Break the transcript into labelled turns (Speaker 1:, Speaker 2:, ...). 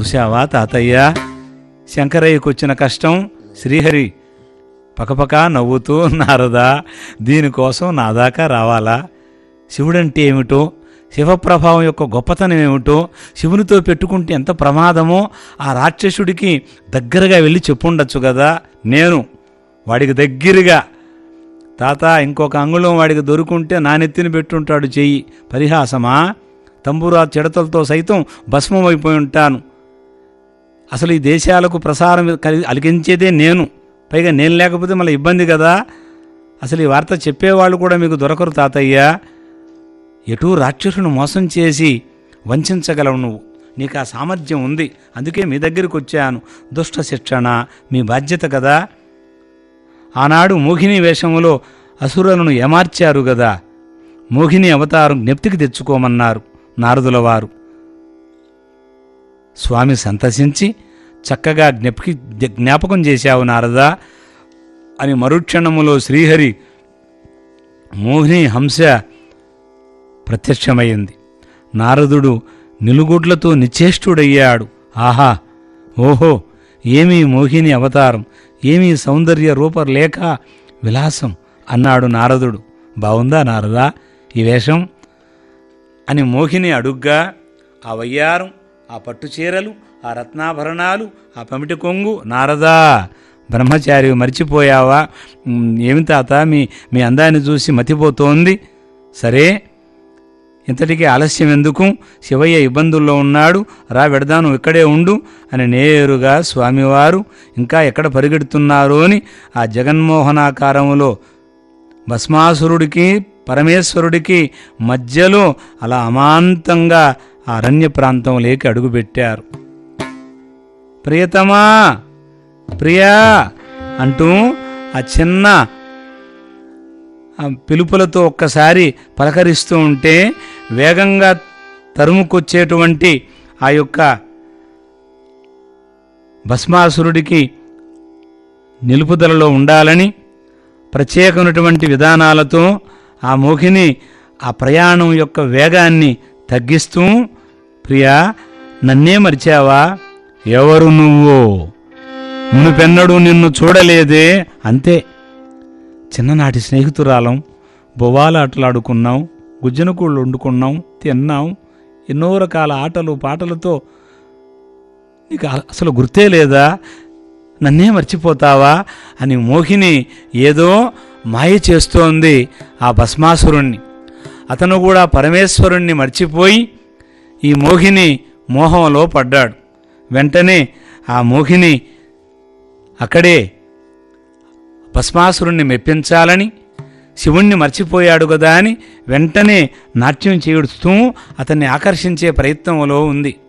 Speaker 1: చూశావా తాతయ్య శంకరయ్యకు వచ్చిన కష్టం శ్రీహరి పకపక నవ్వుతూ నారదా దీనికోసం నా దాకా రావాలా శివుడంటే ఏమిటో శివప్రభావం యొక్క గొప్పతనం ఏమిటో శివునితో పెట్టుకుంటే ఎంత ప్రమాదమో ఆ రాక్షసుడికి దగ్గరగా వెళ్ళి చెప్పుండొచ్చు కదా నేను వాడికి దగ్గరగా తాత ఇంకొక అంగుళం వాడికి దొరుకుంటే నా నెత్తిన పెట్టుంటాడు చెయ్యి పరిహాసమా తంబూరా చిడతలతో సైతం భస్మమైపోయి ఉంటాను అసలు ఈ దేశాలకు ప్రసారం కలి- అలిగించేదే నేను పైగా నేను లేకపోతే మళ్ళీ ఇబ్బంది కదా అసలు ఈ వార్త చెప్పేవాళ్ళు కూడా మీకు దొరకరు తాతయ్య ఎటూ రాక్షసును మోసం చేసి వంచగలవు నువ్వు నీకు ఆ సామర్థ్యం ఉంది అందుకే మీ దగ్గరికి వచ్చాను దుష్ట శిక్షణ మీ బాధ్యత కదా ఆనాడు మోహిని వేషములో అసురులను ఏమార్చారు గదా మోహిని అవతారం జ్ఞప్తికి తెచ్చుకోమన్నారు నారదుల వారు స్వామి సంతసించి చక్కగా జ్ఞప్కి జ్ఞాపకం చేశావు నారదా అని మరుక్షణములో శ్రీహరి మోహిని హంస ప్రత్యక్షమైంది నారదుడు నిలుగుడ్లతో నిశ్చేష్టుడయ్యాడు ఆహా ఓహో ఏమీ మోహిని అవతారం ఏమీ సౌందర్య రూపలేఖ విలాసం అన్నాడు నారదుడు బావుందా నారదా ఈ వేషం అని మోహిని అడుగ్గా ఆ వయ్యారం ఆ పట్టు చీరలు ఆ రత్నాభరణాలు ఆ పమిటి కొంగు నారదా బ్రహ్మచారి మర్చిపోయావా ఉమ్, ఏమి తాత మీ మీ అందాన్ని చూసి మతిపోతోంది సరే ఇంతటికీ ఆలస్యం ఎందుకు శివయ్య ఇబ్బందుల్లో ఉన్నాడు రా వెడదాను ఇక్కడే ఉండు అని నేరుగా స్వామివారు ఇంకా ఎక్కడ పరిగెడుతున్నారు అని ఆ జగన్మోహనాకారములో భస్మాసురుడికి పరమేశ్వరుడికి మధ్యలో అలా అమాంతంగా ఆ అరణ్య ప్రాంతంలోకి అడుగుపెట్టారు ప్రియతమా ప్రియా అంటూ ఆ చిన్న ఆ పిలుపులతో ఒక్కసారి పలకరిస్తూ ఉంటే వేగంగా తరుముకొచ్చేటువంటి ఆ యొక్క భస్మాసురుడికి నిలుపుదలలో ఉండాలని ప్రత్యేకమైనటువంటి విధానాలతో ఆ మోహిని ఆ ప్రయాణం యొక్క వేగాన్ని తగ్గిస్తూ ప్రియా నన్నే మరిచావా ఎవరు నువ్వు మునుపెన్నడూ నిన్ను చూడలేదే అంతే చిన్ననాటి స్నేహితురాలం బొవ్వాలాటలాడుకున్నాం గుజ్జనకూళ్ళు వండుకున్నాం తిన్నాం ఎన్నో రకాల ఆటలు పాటలతో నీకు అ- అసలు గుర్తే లేదా నన్నే మర్చిపోతావా అని మోహిని ఏదో మాయ చేస్తోంది ఆ భస్మాసురుణ్ణి అతను కూడా పరమేశ్వరుణ్ణి మర్చిపోయి ఈ మోహిని మోహంలో పడ్డాడు వెంటనే ఆ మోహిని అక్కడే భస్మాసురుణ్ణి మెప్పించాలని శివుణ్ణి మర్చిపోయాడు కదా అని వెంటనే నాట్యం చేయుడుతూ అతన్ని ఆకర్షించే ప్రయత్నంలో ఉంది